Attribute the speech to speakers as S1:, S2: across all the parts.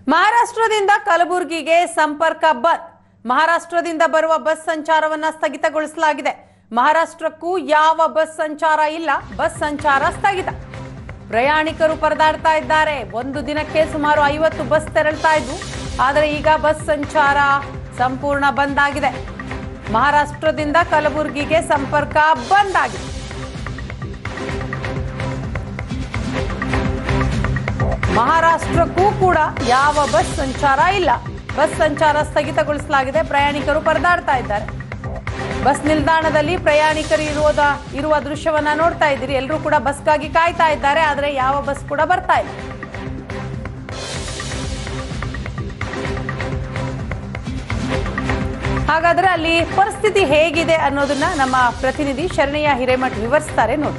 S1: ಮಹಾರಾಷ್ಟ್ರದಿಂದ ಕಲಬುರಗಿಗೆ ಸಂಪರ್ಕ ಬಂದ್ ಮಹಾರಾಷ್ಟ್ರದಿಂದ ಬರುವ ಬಸ್ ಸಂಚಾರವನ್ನ ಸ್ಥಗಿತಗೊಳಿಸಲಾಗಿದೆ ಮಹಾರಾಷ್ಟ್ರಕ್ಕೂ ಯಾವ ಬಸ್ ಸಂಚಾರ ಇಲ್ಲ ಬಸ್ ಸಂಚಾರ ಸ್ಥಗಿತ ಪ್ರಯಾಣಿಕರು ಪರದಾಡ್ತಾ ಇದ್ದಾರೆ ಒಂದು ದಿನಕ್ಕೆ ಸುಮಾರು ಐವತ್ತು ಬಸ್ ತೆರಳ್ತಾ ಇದ್ವು ಆದರೆ ಈಗ ಬಸ್ ಸಂಚಾರ ಸಂಪೂರ್ಣ ಬಂದ್ ಆಗಿದೆ ಮಹಾರಾಷ್ಟ್ರದಿಂದ ಕಲಬುರಗಿಗೆ ಸಂಪರ್ಕ ಬಂದ್ ಆಗಿದೆ ಮಹಾರಾಷ್ಟ್ರಕ್ಕೂ ಕೂಡ ಯಾವ ಬಸ್ ಸಂಚಾರ ಇಲ್ಲ ಬಸ್ ಸಂಚಾರ ಸ್ಥಗಿತಗೊಳಿಸಲಾಗಿದೆ ಪ್ರಯಾಣಿಕರು ಪರದಾಡ್ತಾ ಇದ್ದಾರೆ ಬಸ್ ನಿಲ್ದಾಣದಲ್ಲಿ ಪ್ರಯಾಣಿಕರು ಇರುವುದ ಇರುವ ದೃಶ್ಯವನ್ನ ನೋಡ್ತಾ ಇದ್ದೀರಿ ಎಲ್ಲರೂ ಕೂಡ ಬಸ್ಗಾಗಿ ಕಾಯ್ತಾ ಇದ್ದಾರೆ ಆದರೆ ಯಾವ ಬಸ್ ಕೂಡ ಬರ್ತಾ ಇಲ್ಲ ಹಾಗಾದ್ರೆ ಅಲ್ಲಿ ಪರಿಸ್ಥಿತಿ ಹೇಗಿದೆ ಅನ್ನೋದನ್ನ ನಮ್ಮ ಪ್ರತಿನಿಧಿ ಶರಣಯ್ಯ ಹಿರೇಮಠ್ ವಿವರಿಸ್ತಾರೆ ನೋಡಿ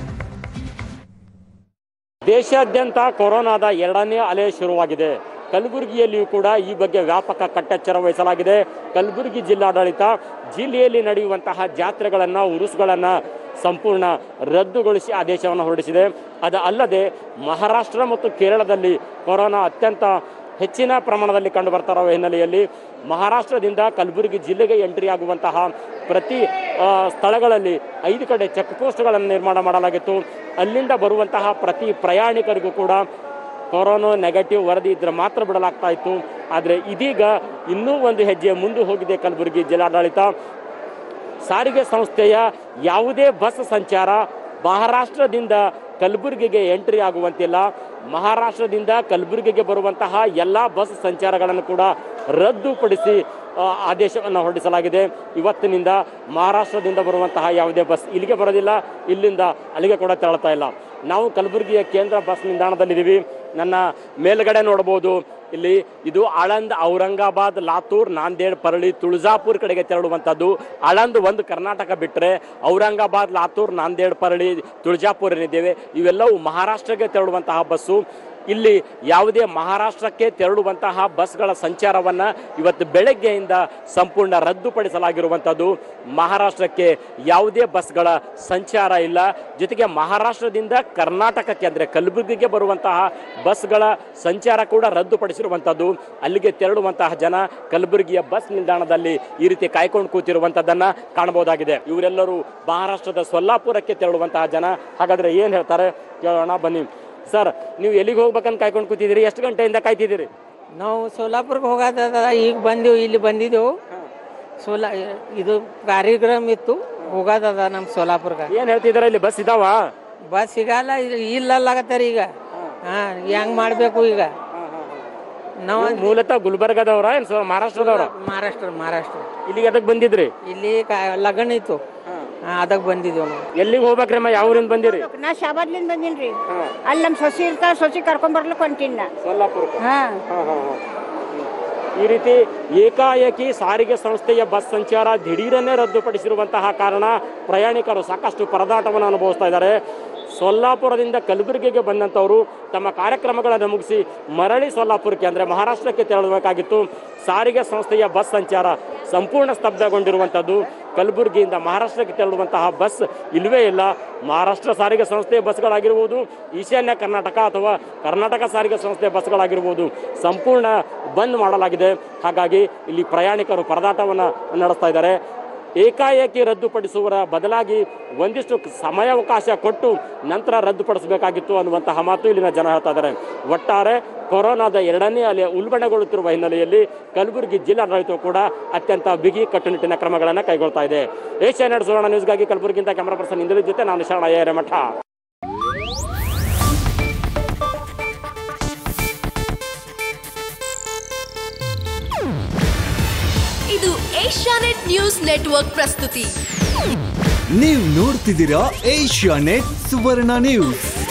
S2: ದೇಶಾದ್ಯಂತ ಕೊರೋನಾದ ಎರಡನೇ ಅಲೆ ಶುರುವಾಗಿದೆ ಕಲಬುರಗಿಯಲ್ಲಿಯೂ ಕೂಡ ಈ ಬಗ್ಗೆ ವ್ಯಾಪಕ ಕಟ್ಟೆಚ್ಚರ ವಹಿಸಲಾಗಿದೆ ಕಲಬುರಗಿ ಜಿಲ್ಲಾಡಳಿತ ಜಿಲ್ಲೆಯಲ್ಲಿ ನಡೆಯುವಂತಹ ಜಾತ್ರೆಗಳನ್ನು ಉರುಸುಗಳನ್ನು ಸಂಪೂರ್ಣ ರದ್ದುಗೊಳಿಸಿ ಆದೇಶವನ್ನು ಹೊರಡಿಸಿದೆ ಅದು ಅಲ್ಲದೆ ಮಹಾರಾಷ್ಟ್ರ ಮತ್ತು ಕೇರಳದಲ್ಲಿ ಕೊರೋನಾ ಅತ್ಯಂತ ಹೆಚ್ಚಿನ ಪ್ರಮಾಣದಲ್ಲಿ ಕಂಡು ಬರ್ತಾ ಇರೋ ಹಿನ್ನೆಲೆಯಲ್ಲಿ ಮಹಾರಾಷ್ಟ್ರದಿಂದ ಕಲಬುರಗಿ ಜಿಲ್ಲೆಗೆ ಎಂಟ್ರಿ ಆಗುವಂತಹ ಪ್ರತಿ ಆ, ಸ್ಥಳಗಳಲ್ಲಿ ಐದು ಕಡೆ ಚೆಕ್ ಪೋಸ್ಟ್ಗಳನ್ನು ನಿರ್ಮಾಣ ಮಾಡಲಾಗಿತ್ತು ಅಲ್ಲಿಂದ ಬರುವಂತಹ ಪ್ರತಿ ಪ್ರಯಾಣಿಕರಿಗೂ ಕೂಡ ಕೊರೋನಾ ನೆಗೆಟಿವ್ ವರದಿ ಇದ್ರೆ ಮಾತ್ರ ಬಿಡಲಾಗ್ತಾ ಇತ್ತು ಆದರೆ ಇದೀಗ ಇನ್ನೂ ಒಂದು ಹೆಜ್ಜೆ ಮುಂದೆ ಹೋಗಿದೆ ಕಲಬುರಗಿ ಜಿಲ್ಲಾಡಳಿತ ಸಾರಿಗೆ ಸಂಸ್ಥೆಯ ಯಾವುದೇ ಬಸ್ ಸಂಚಾರ ಮಹಾರಾಷ್ಟ್ರದಿಂದ ಕಲಬುರಗಿಗೆ ಎಂಟ್ರಿ ಆಗುವಂತಿಲ್ಲ ಮಹಾರಾಷ್ಟ್ರದಿಂದ ಕಲಬುರಗಿಗೆ ಬರುವಂತಹ ಎಲ್ಲ ಬಸ್ ಸಂಚಾರಗಳನ್ನು ಕೂಡ ರದ್ದುಪಡಿಸಿ ಆ, ಆದೇಶವನ್ನು ಹೊರಡಿಸಲಾಗಿದೆ ಇವತ್ತಿನಿಂದ ಮಹಾರಾಷ್ಟ್ರದಿಂದ ಬರುವಂತಹ ಯಾವುದೇ ಬಸ್ ಇಲ್ಲಿಗೆ ಬರೋದಿಲ್ಲ ಇಲ್ಲಿಂದ ಅಲ್ಲಿಗೆ ಕೂಡ ತೆರಳ್ತಾ ಇಲ್ಲ ನಾವು ಕಲಬುರಗಿಯ ಕೇಂದ್ರ ಬಸ್ ನಿಲ್ದಾಣದಲ್ಲಿದ್ದೀವಿ ನನ್ನ ಮೇಲ್ಗಡೆ ನೋಡ್ಬೋದು ಇಲ್ಲಿ ಇದು ಆಳಂದ್ ಔರಂಗಾಬಾದ್ ಲಾತೂರ್ ನಾಂದೇಡ್ ಪರಳಿ ತುಳಜಾಪುರ್ ಕಡೆಗೆ ತೆರಳುವಂಥದ್ದು ಆಳಂದ್ ಒಂದು ಕರ್ನಾಟಕ ಬಿಟ್ಟರೆ ಔರಂಗಾಬಾದ್ ಲಾತೂರ್ ನಾಂದೇಡ್ ಪರಳಿ ತುಳಜಾಪುರ್ ಏನಿದ್ದೇವೆ ಇವೆಲ್ಲವೂ ಮಹಾರಾಷ್ಟ್ರಕ್ಕೆ ತೆರಳುವಂತಹ ಬಸ್ಸು ಇಲ್ಲಿ ಯಾವುದೇ ಮಹಾರಾಷ್ಟ್ರಕ್ಕೆ ತೆರಳುವಂತಹ ಬಸ್ಗಳ ಸಂಚಾರವನ್ನು ಇವತ್ತು ಬೆಳಗ್ಗೆಯಿಂದ ಸಂಪೂರ್ಣ ರದ್ದುಪಡಿಸಲಾಗಿರುವಂಥದ್ದು ಮಹಾರಾಷ್ಟ್ರಕ್ಕೆ ಯಾವುದೇ ಬಸ್ಗಳ ಸಂಚಾರ ಇಲ್ಲ ಜೊತೆಗೆ ಮಹಾರಾಷ್ಟ್ರದಿಂದ ಕರ್ನಾಟಕಕ್ಕೆ ಅಂದರೆ ಕಲಬುರಗಿಗೆ ಬರುವಂತಹ ಬಸ್ಗಳ ಸಂಚಾರ ಕೂಡ ರದ್ದುಪಡಿಸಿರುವಂಥದ್ದು ಅಲ್ಲಿಗೆ ತೆರಳುವಂತಹ ಜನ ಕಲಬುರಗಿಯ ಬಸ್ ನಿಲ್ದಾಣದಲ್ಲಿ ಈ ರೀತಿ ಕಾಯ್ಕೊಂಡು ಕೂತಿರುವಂಥದ್ದನ್ನು ಕಾಣಬಹುದಾಗಿದೆ ಇವರೆಲ್ಲರೂ ಮಹಾರಾಷ್ಟ್ರದ ಸೊಲ್ಲಾಪುರಕ್ಕೆ ತೆರಳುವಂತಹ ಜನ ಹಾಗಾದ್ರೆ ಏನು ಹೇಳ್ತಾರೆ ಕೇಳೋಣ ಬನ್ನಿ ಸರ್ ನೀವು ಎಲ್ಲಿಗೆ ಹೋಗ್ಬೇಕಂತ ಕಾಯ್ಕೊಂಡು ಕೂತಿದ್ದೀರಿ ಎಷ್ಟು ಗಂಟೆಯಿಂದ ಕಾಯ್ತಿದ್ದೀರಿ
S3: ನಾವು ಸೋಲಾಪುರಕ್ಕೆ ಹೋಗೋದದ ಈಗ ಬಂದೆವು ಇಲ್ಲಿ ಬಂದಿದ್ದೆವು ಸೋಲಾ ಇದು ಕಾರ್ಯಕ್ರಮ ಇತ್ತು ಹೋಗೋದದ ನಮ್ಮ ಸೋಲಾಪುರ್ಗೆ
S2: ಏನ್ ಹೇಳ್ತಿದಾರೆ ಇಲ್ಲಿ ಬಸ್ ಇದಾವ
S3: ಬಸ್ ಸಿಗಲ್ಲ ಇದು ಇಲ್ಲಲ್ಲಾಗತ್ತಾರ ಈಗ ಹಾ ಹೆಂಗ್ ಮಾಡ್ಬೇಕು ಈಗ ನಾವು
S2: ನೀವು ಮೂಲತಃ ಗುಲ್ಬರ್ಗದವ್ರ ಏನ್ ಸೊ- ಮಹಾರಾಷ್ಟ್ರದವ್ರ
S3: ಮಹಾರಾಷ್ಟ್ರ ಮಹಾರಾಷ್ಟ್ರ
S2: ಇಲ್ಲಿಗೆ ಅದಕ್ಕೆ ಬಂದಿದ್ರಿ
S3: ಇಲ್ಲಿ ಕಾ- ಲಗ್ನ ಇತ್ತು ಹಾ ಅದಕ್ಕೆ ಬಂದಿದ್ದೇವು ನಾವು
S2: ಎಲ್ಲಿಗೆ ಹೋಗ್ಬೇಕ್ರಮ್ಮ ಯಾವ ಊರಿಂದ ಬಂದಿರಿ
S4: ನಾ ಶಾಬಾದ್ಲಿಂದ ಬಂದಿನ್ರಿ ಅಲ್ಲಿ ನಮ್ ಸೊಸಿ ಇರ್ತಾರ ಸೊಸಿ ಕರ್ಕೊಂಡ್ ಬರ್ಲಿಕ್ಕೆ ಹೊಂಟಿನ
S2: ಸೊಲ್ಲಾಪುರಕ್ಕೆ
S4: ಹಾ
S2: ಈ ರೀತಿ ಏಕಾಏಕಿ ಸಾರಿಗೆ ಸಂಸ್ಥೆಯ ಬಸ್ ಸಂಚಾರ ದಿಢೀರನ್ನೇ ರದ್ದುಪಡಿಸಿರುವಂತಹ ಕಾರಣ ಪ್ರಯಾಣಿಕರು ಸಾಕಷ್ಟು ಪರದಾಟವನ್ನು ಅನುಭವಿಸ್ತಾ ಇದ್ದಾರೆ ಸೊಲ್ಲಾಪುರದಿಂದ ಕಲಬುರಗಿಗೆ ಬಂದಂಥವರು ತಮ್ಮ ಕಾರ್ಯಕ್ರಮಗಳನ್ನು ಮುಗಿಸಿ ಮರಳಿ ಸೊಲ್ಲಾಪುರಕ್ಕೆ ಅಂದರೆ ಮಹಾರಾಷ್ಟ್ರಕ್ಕೆ ತೆರಳಬೇಕಾಗಿತ್ತು ಸಾರಿಗೆ ಸಂಸ್ಥೆಯ ಬಸ್ ಸಂಚಾರ ಸಂಪೂರ್ಣ ಸ್ತಬ್ಧಗೊಂಡಿರುವಂಥದ್ದು ಕಲಬುರಗಿಯಿಂದ ಮಹಾರಾಷ್ಟ್ರಕ್ಕೆ ತೆರಳುವಂತಹ ಬಸ್ ಇಲ್ಲವೇ ಇಲ್ಲ ಮಹಾರಾಷ್ಟ್ರ ಸಾರಿಗೆ ಸಂಸ್ಥೆ ಬಸ್ಗಳಾಗಿರ್ಬೋದು ಈಶಾನ್ಯ ಕರ್ನಾಟಕ ಅಥವಾ ಕರ್ನಾಟಕ ಸಾರಿಗೆ ಸಂಸ್ಥೆ ಬಸ್ಗಳಾಗಿರ್ಬೋದು ಸಂಪೂರ್ಣ ಬಂದ್ ಮಾಡಲಾಗಿದೆ ಹಾಗಾಗಿ ಇಲ್ಲಿ ಪ್ರಯಾಣಿಕರು ಪರದಾಟವನ್ನು ನಡೆಸ್ತಾ ಇದ್ದಾರೆ ಏಕಾಏಕಿ ರದ್ದುಪಡಿಸುವರ ಬದಲಾಗಿ ಒಂದಿಷ್ಟು ಸಮಯಾವಕಾಶ ಕೊಟ್ಟು ನಂತರ ರದ್ದುಪಡಿಸಬೇಕಾಗಿತ್ತು ಅನ್ನುವಂತಹ ಮಾತು ಇಲ್ಲಿನ ಜನ ಹೇಳ್ತಾ ಇದ್ದಾರೆ ಒಟ್ಟಾರೆ ಕೊರೋನಾದ ಎರಡನೇ ಅಲೆ ಉಲ್ಬಣಗೊಳ್ಳುತ್ತಿರುವ ಹಿನ್ನೆಲೆಯಲ್ಲಿ ಕಲಬುರಗಿ ಜಿಲ್ಲಾಡಳಿತವು ಕೂಡ ಅತ್ಯಂತ ಬಿಗಿ ಕಟ್ಟುನಿಟ್ಟಿನ ಕ್ರಮಗಳನ್ನು ಕೈಗೊಳ್ತಾ ಇದೆ ಏಷ್ಯಾ ನೆಟ್ ಸುವರ್ಣ ನ್ಯೂಸ್ಗಾಗಿ ಕಲಬುರಗಿಯಿಂದ ಕ್ಯಾಮರಾ ಪರ್ಸನ್ ಇಂದ್ರ ಜೊತೆ ನಾನು ಶರಣ ಮಠ
S5: ಇದು ಏಷ್ಯಾನೆಟ್ ನ್ಯೂಸ್ ನೆಟ್ವರ್ಕ್ ಪ್ರಸ್ತುತಿ
S6: ನೀವು ನೋಡ್ತಿದ್ದೀರಾ ಏಷ್ಯಾ ನೆಟ್ ಸುವರ್ಣ ನ್ಯೂಸ್